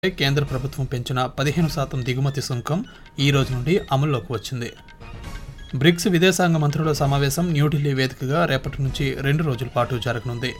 కేంద్ర ప్రభుత్వం పెంచిన పదిహేను శాతం దిగుమతి సుంకం ఈ రోజు నుండి అమల్లోకి వచ్చింది బ్రిక్స్ విదేశాంగ మంత్రుల సమావేశం న్యూఢిల్లీ వేదికగా రేపటి నుంచి రెండు రోజుల పాటు జరగనుంది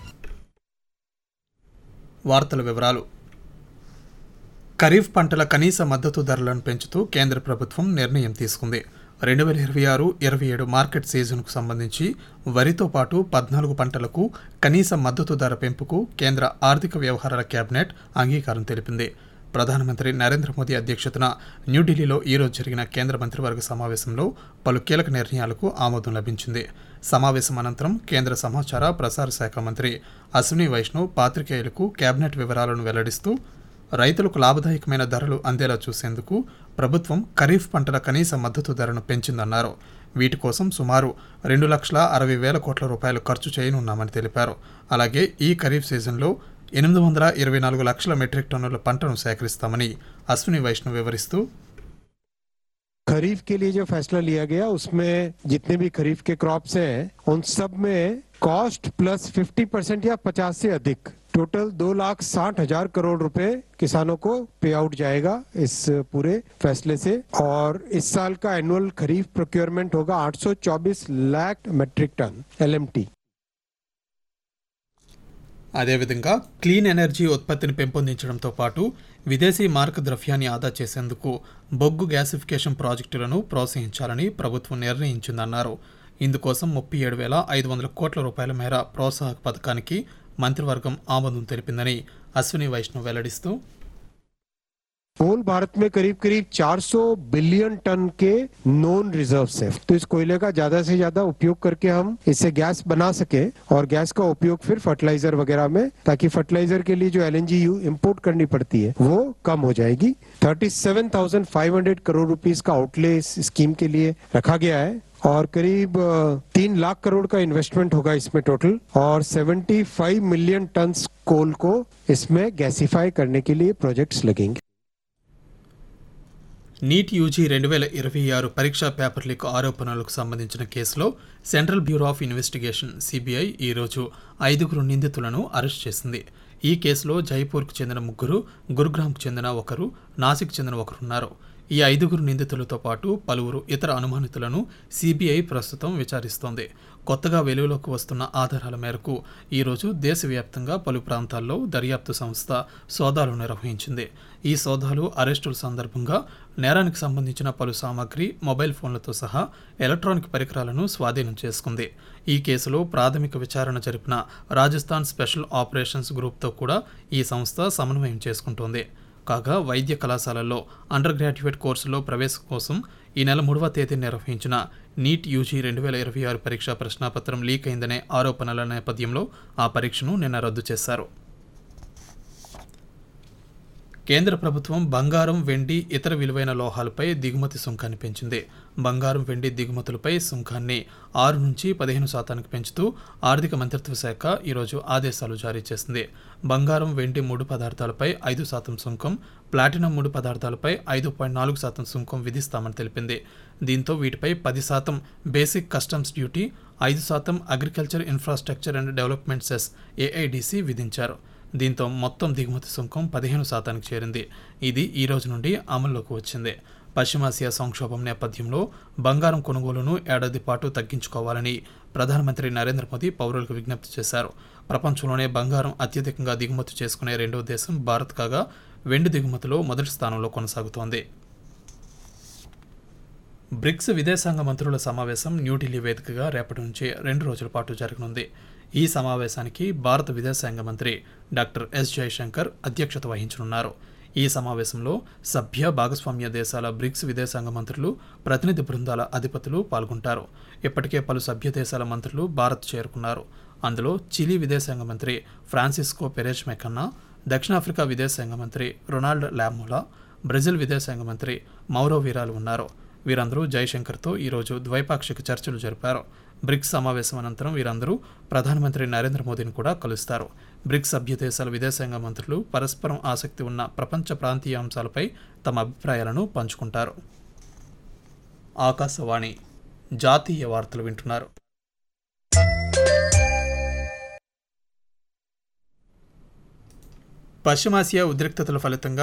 వార్తల వివరాలు ఖరీఫ్ పంటల కనీస మద్దతు ధరలను పెంచుతూ కేంద్ర ప్రభుత్వం నిర్ణయం తీసుకుంది రెండు వేల ఇరవై ఆరు ఇరవై ఏడు మార్కెట్ సీజన్కు సంబంధించి వరితో పాటు పద్నాలుగు పంటలకు కనీస మద్దతు ధర పెంపుకు కేంద్ర ఆర్థిక వ్యవహారాల కేబినెట్ అంగీకారం తెలిపింది ప్రధానమంత్రి నరేంద్ర మోదీ అధ్యక్షతన న్యూఢిల్లీలో ఈరోజు జరిగిన కేంద్ర మంత్రివర్గ సమావేశంలో పలు కీలక నిర్ణయాలకు ఆమోదం లభించింది సమావేశం అనంతరం కేంద్ర సమాచార ప్రసార శాఖ మంత్రి అశ్విని వైష్ణవ్ పాత్రికేయులకు కేబినెట్ వివరాలను వెల్లడిస్తూ రైతులకు లాభదాయకమైన ధరలు అందేలా చూసేందుకు ప్రభుత్వం ఖరీఫ్ పంటల కనీస మద్దతు ధరను పెంచిందన్నారు వీటి కోసం సుమారు రెండు లక్షల అరవై వేల కోట్ల రూపాయలు ఖర్చు చేయనున్నామని తెలిపారు అలాగే ఈ ఖరీఫ్ సీజన్లో ఎనిమిది వందల ఇరవై నాలుగు లక్షల మెట్రిక్ టన్నుల పంటను సేకరిస్తామని అశ్విని వైష్ణవ్ వివరిస్తూ खरीफ के लिए जो फैसला लिया गया उसमें जितने भी खरीफ के क्रॉप्स हैं उन सब में कॉस्ट प्लस 50 परसेंट या 50 से अधिक टोटल दो लाख साठ हजार करोड़ रुपए किसानों को पे आउट जाएगा इस पूरे फैसले से और इस साल का एनुअल खरीफ प्रोक्योरमेंट होगा 824 लाख मेट्रिक टन एलएमटी అదేవిధంగా క్లీన్ ఎనర్జీ ఉత్పత్తిని పెంపొందించడంతో పాటు విదేశీ మార్క ద్రవ్యాన్ని ఆదా చేసేందుకు బొగ్గు గ్యాసిఫికేషన్ ప్రాజెక్టులను ప్రోత్సహించాలని ప్రభుత్వం నిర్ణయించిందన్నారు ఇందుకోసం ముప్పై ఏడు వేల ఐదు వందల కోట్ల రూపాయల మేర ప్రోత్సాహక పథకానికి మంత్రివర్గం ఆమోదం తెలిపిందని అశ్విని వైష్ణవ్ వెల్లడిస్తూ कोल भारत में करीब करीब 400 बिलियन टन के नॉन रिजर्व्स हैं तो इस कोयले का ज्यादा से ज्यादा उपयोग करके हम इससे गैस बना सके और गैस का उपयोग फिर फर्टिलाइजर वगैरह में ताकि फर्टिलाइजर के लिए जो एलएनजी इंपोर्ट करनी पड़ती है वो कम हो जाएगी 37,500 करोड़ रुपीस का आउटले इस स्कीम के लिए रखा गया है और करीब अ, तीन लाख करोड़ का इन्वेस्टमेंट होगा इसमें टोटल और 75 मिलियन टन कोल को इसमें गैसिफाई करने के लिए प्रोजेक्ट्स लगेंगे నీట్ యూజీ రెండు వేల ఇరవై ఆరు పరీక్షా పేపర్ లీక్ ఆరోపణలకు సంబంధించిన కేసులో central bureau of investigation CBI ఈరోజు ఐదుగురు నిందితులను అరెస్ట్ చేసింది ఈ కేసులో జైపూర్కు చెందిన ముగ్గురు గురుగ్రామ్కు చెందిన ఒకరు నాసిక్ చెందిన ఒకరు ఉన్నారు ఈ ఐదుగురు నిందితులతో పాటు పలువురు ఇతర అనుమానితులను సిబిఐ ప్రస్తుతం విచారిస్తోంది కొత్తగా వెలుగులోకి వస్తున్న ఆధారాల మేరకు ఈరోజు దేశవ్యాప్తంగా పలు ప్రాంతాల్లో దర్యాప్తు సంస్థ సోదాలు నిర్వహించింది ఈ సోదాలు అరెస్టుల సందర్భంగా నేరానికి సంబంధించిన పలు సామాగ్రి మొబైల్ ఫోన్లతో సహా ఎలక్ట్రానిక్ పరికరాలను స్వాధీనం చేసుకుంది ఈ కేసులో ప్రాథమిక విచారణ జరిపిన రాజస్థాన్ స్పెషల్ ఆపరేషన్స్ గ్రూప్తో కూడా ఈ సంస్థ సమన్వయం చేసుకుంటోంది కాగా వైద్య కళాశాలల్లో అండర్ గ్రాడ్యుయేట్ కోర్సులో ప్రవేశం కోసం ఈ నెల మూడవ తేదీ నిర్వహించిన నీట్ యూజీ రెండు వేల ఇరవై ఆరు పరీక్షా ప్రశ్నాపత్రం లీక్ అయిందనే ఆరోపణల నేపథ్యంలో ఆ పరీక్షను నిన్న రద్దు చేశారు కేంద్ర ప్రభుత్వం బంగారం వెండి ఇతర విలువైన లోహాలపై దిగుమతి సుంకాన్ని పెంచింది బంగారం వెండి దిగుమతులపై సుంకాన్ని ఆరు నుంచి పదిహేను శాతానికి పెంచుతూ ఆర్థిక మంత్రిత్వ శాఖ ఈరోజు ఆదేశాలు జారీ చేసింది బంగారం వెండి ముడి పదార్థాలపై ఐదు శాతం సుంకం ప్లాటినం ముడి పదార్థాలపై ఐదు పాయింట్ నాలుగు శాతం సుంకం విధిస్తామని తెలిపింది దీంతో వీటిపై పది శాతం బేసిక్ కస్టమ్స్ డ్యూటీ ఐదు శాతం agriculture infrastructure and development cess AIDC విధించారు దీంతో మొత్తం దిగుమతి సుంకం పదిహేను శాతానికి చేరింది ఇది ఈ రోజు నుండి అమల్లోకి వచ్చింది పశ్చిమాసియా సంక్షోభం నేపథ్యంలో బంగారం కొనుగోలును ఏడాది పాటు తగ్గించుకోవాలని ప్రధానమంత్రి నరేంద్ర మోదీ పౌరులకు విజ్ఞప్తి చేశారు ప్రపంచంలోనే బంగారం అత్యధికంగా దిగుమతి చేసుకునే రెండవ దేశం భారత్ కాగా వెండి దిగుమతిలో మొదటి స్థానంలో కొనసాగుతోంది బ్రిక్స్ విదేశాంగ మంత్రుల సమావేశం న్యూఢిల్లీ వేదికగా రేపటి నుంచి రెండు రోజుల పాటు జరగనుంది ఈ సమావేశానికి భారత విదేశాంగ మంత్రి డాక్టర్ ఎస్ జయశంకర్ అధ్యక్షత వహించనున్నారు ఈ సమావేశంలో సభ్య భాగస్వామ్య దేశాల బ్రిక్స్ విదేశాంగ మంత్రులు ప్రతినిధి బృందాల అధిపతులు పాల్గొంటారు ఇప్పటికే పలు సభ్య దేశాల మంత్రులు భారత్ చేరుకున్నారు అందులో చిలీ విదేశాంగ మంత్రి ఫ్రాన్సిస్కో పెరేజ్ మెకన్నా దక్షిణాఫ్రికా విదేశాంగ మంత్రి రొనాల్డ్ లామోలా బ్రెజిల్ విదేశాంగ మంత్రి మౌరో వీరాలు ఉన్నారు వీరందరూ జైశంకర్తో ఈరోజు ద్వైపాక్షిక చర్చలు జరిపారు బ్రిక్స్ సమావేశం అనంతరం వీరందరూ ప్రధానమంత్రి నరేంద్ర మోదీని కూడా కలుస్తారు బ్రిక్స్ సభ్య దేశాల విదేశాంగ మంత్రులు పరస్పరం ఆసక్తి ఉన్న ప్రపంచ ప్రాంతీయ అంశాలపై తమ అభిప్రాయాలను పంచుకుంటారు ఆకాశవాణి జాతీయ వార్తలు వింటున్నారు పశ్చిమాసియా ఉద్రిక్తతల ఫలితంగా